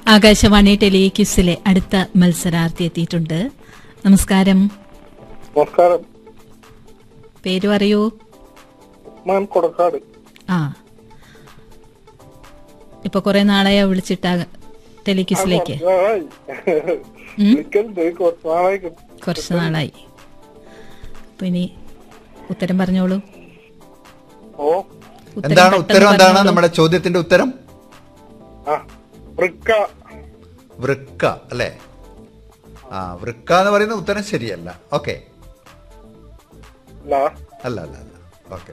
ആകാശവാണി ടെലിക്യൂസിലെ അടുത്ത മത്സരാർത്ഥി എത്തിയിട്ടുണ്ട് നമസ്കാരം നമസ്കാരം പേര് പറയൂ ഉസ്മാൻ കൊടക്കാട് ആ ഇപ്പൊ കുറെ നാളെയോ വിളിച്ചിട്ട ടെലിക്യൂസിലേക്ക് നാളായി വിളിക്കലുണ്ട് കുറച്ച് നാളായി കിട്ടും. കുറച്ച് നാളായി അപ്പൊ ഇനി ഉത്തരം പറഞ്ഞോളൂ ഓ ഉത്തരം എന്താണ് പെട്ടെന്ന് ഉത്തരം എന്താണ് പറഞ്ഞോളൂ. നമ്മുടെ ചോദ്യത്തിന്റെ ഉത്തരം ആ വൃക്ക വൃക്ക അല്ലേ ആ വൃക്ക എന്ന് പറയുന്ന ഉത്തരം ശരിയല്ല ഓക്കെ അല്ല അല്ല അല്ല അല്ല ഓക്കെ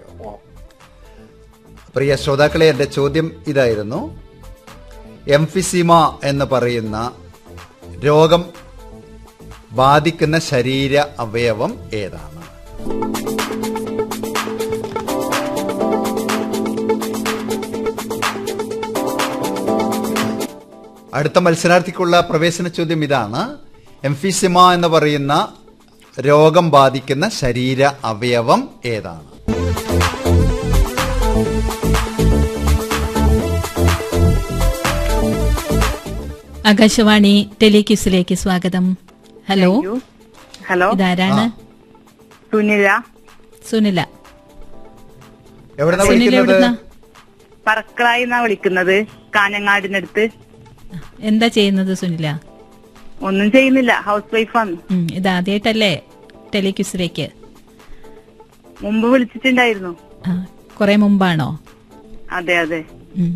പ്രിയ ശ്രോതാക്കളെ എന്റെ ചോദ്യം ഇതായിരുന്നു എംഫിസിമ എന്ന് പറയുന്ന രോഗം ബാധിക്കുന്ന ശരീര അവയവം ഏതാണ് അടുത്ത മത്സരാർത്ഥിക്കുള്ള പ്രവേശന ചോദ്യം ഇതാണ് എംഫിസിമ എന്ന് പറയുന്ന രോഗം ബാധിക്കുന്ന ശരീര അവയവം ഏതാണ് ആകാശവാണി ടെലിക്യൂസിലേക്ക് സ്വാഗതം ഹലോ യു. ഹലോ ഇതാരാണ് സുനില സുനില എവിടെന്നാ സുനില വിളിക്കുന്നത് എവിടുന്ന പറക്കളായി എന്നാ വിളിക്കുന്നത് കാഞ്ഞങ്ങാടിനടുത്ത് എന്താ ചെയ്യുന്നത് സുനില ഒന്നും ചെയ്യുന്നില്ല ഹൗസ് വൈഫാണ് ഉം, ഇതാദ്യമായിട്ടല്ലേ ടെലിക്യൂസിലേക്ക് മുമ്പ് വിളിച്ചിട്ടുണ്ടായിരുന്നു ആ കുറെ മുമ്പാണോ അതെ അതെ ഉം.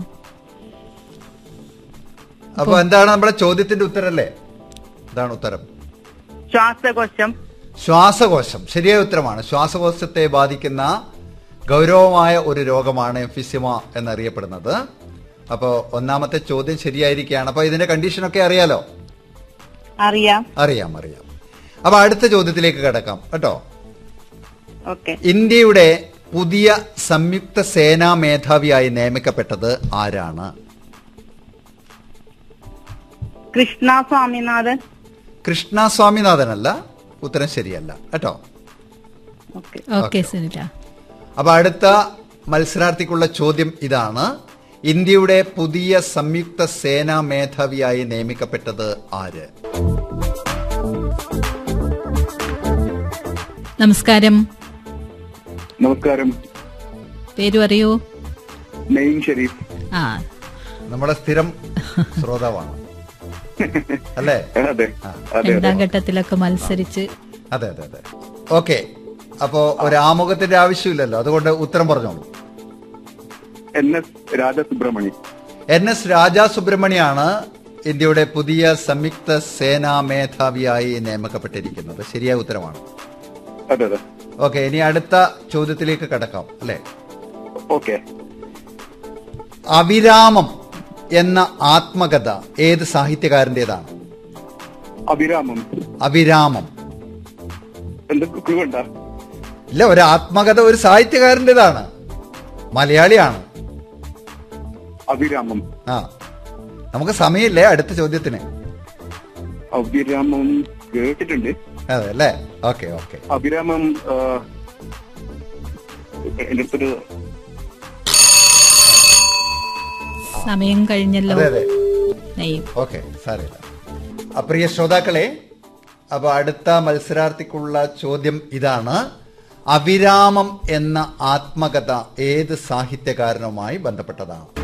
അപ്പൊ എന്താണ് നമ്മുടെ ചോദ്യത്തിന്റെ ഉത്തരല്ലേ ഇതാണ് ഉത്തരം ശ്വാസകോശം ശ്വാസകോശം ശരിയായ ഉത്തരമാണ് ശ്വാസകോശത്തെ ബാധിക്കുന്ന ഗൗരവമായ ഒരു രോഗമാണ് എംഫിസിമ എന്നറിയപ്പെടുന്നത് അപ്പോൾ ഒന്നാമത്തെ ചോദ്യം ശരിയായിരിക്കുകയാണ് അപ്പൊ ഇതിന്റെ കണ്ടീഷനൊക്കെ അറിയാലോ അറിയാം അറിയാം അറിയാം അപ്പൊ അടുത്ത ചോദ്യത്തിലേക്ക് കിടക്കാം കേട്ടോ ഓക്കെ ഇന്ത്യയുടെ പുതിയ സംയുക്ത സേനാ മേധാവിയായി നിയമിക്കപ്പെട്ടത് ആരാണ് കൃഷ്ണ സ്വാമിനാഥൻ കൃഷ്ണ സ്വാമിനാഥനല്ല ഉത്തരം ശരിയല്ല കേട്ടോ ഓക്കെ ഓക്കെ സുനില അപ്പൊ അടുത്ത മത്സരാർത്ഥിക്കുള്ള ചോദ്യം ഇതാണ് ഇന്ത്യയുടെ പുതിയ സംയുക്ത സേനാ മേധാവിയായി നിയമിക്കപ്പെട്ടത് ആര് നമസ്കാരം നമസ്കാരം പേര് പറയൂ നെയ്ം ഷെരീഫ് ആ നമ്മുടെ സ്ഥിരം ശ്രോതാവാണ് അല്ലേ അതെ അതെ രണ്ടാം ഘട്ടത്തിലൊക്കെ മത്സരിച്ച് അതെ അതെ അതെ ഓക്കെ അപ്പോ ഒരു ആമുഖത്തിന്റെ ആവശ്യമില്ലല്ലോ അതുകൊണ്ട് ഉത്തരം പറഞ്ഞോളൂ N S Rajasubramani N S Raja സുബ്രഹ്മണ്യാണ് ഇന്ത്യയുടെ പുതിയ സംയുക്ത സേനാ മേധാവിയായി നിയമിക്കപ്പെട്ടിരിക്കുന്നത് ശരിയായ ഉത്തരമാണ് അതെ അതെ ഓക്കെ ഇനി അടുത്ത ചോദ്യത്തിലേക്ക് കടക്കാം അല്ലേ ഓക്കെ അവിരാമം എന്ന ആത്മകഥ ഏത് സാഹിത്യകാരന്റേതാണ് അഭിരാമം അവിരാമം എന്തൊക്കെ ക്ലൂ ഉണ്ടാ ഇല്ല ഒരു ആത്മകഥ ഒരു സാഹിത്യകാരന്റേതാണ് മലയാളിയാണ് അഭിരാമം ആ നമുക്ക് സമയമില്ലേ അടുത്ത ചോദ്യത്തിന് അഭിരാമം കേട്ടിട്ടുണ്ട് അതെ അല്ലേ ഓക്കെ ഓക്കെ അഭിരാമം ആ, എന്റെ അടുത്തൊരു സമയം കഴിഞ്ഞല്ലോ അതെ അതെ നെയ്യും ഓക്കെ സാരമില്ല ആ, പ്രിയ ശ്രോതാക്കളെ അപ്പൊ അടുത്ത മത്സരാർത്ഥിക്കുള്ള ചോദ്യം ഇതാണ് അവിരാമം എന്ന ആത്മകഥ ഏത് സാഹിത്യകാരനുമായി ബന്ധപ്പെട്ടതാണ്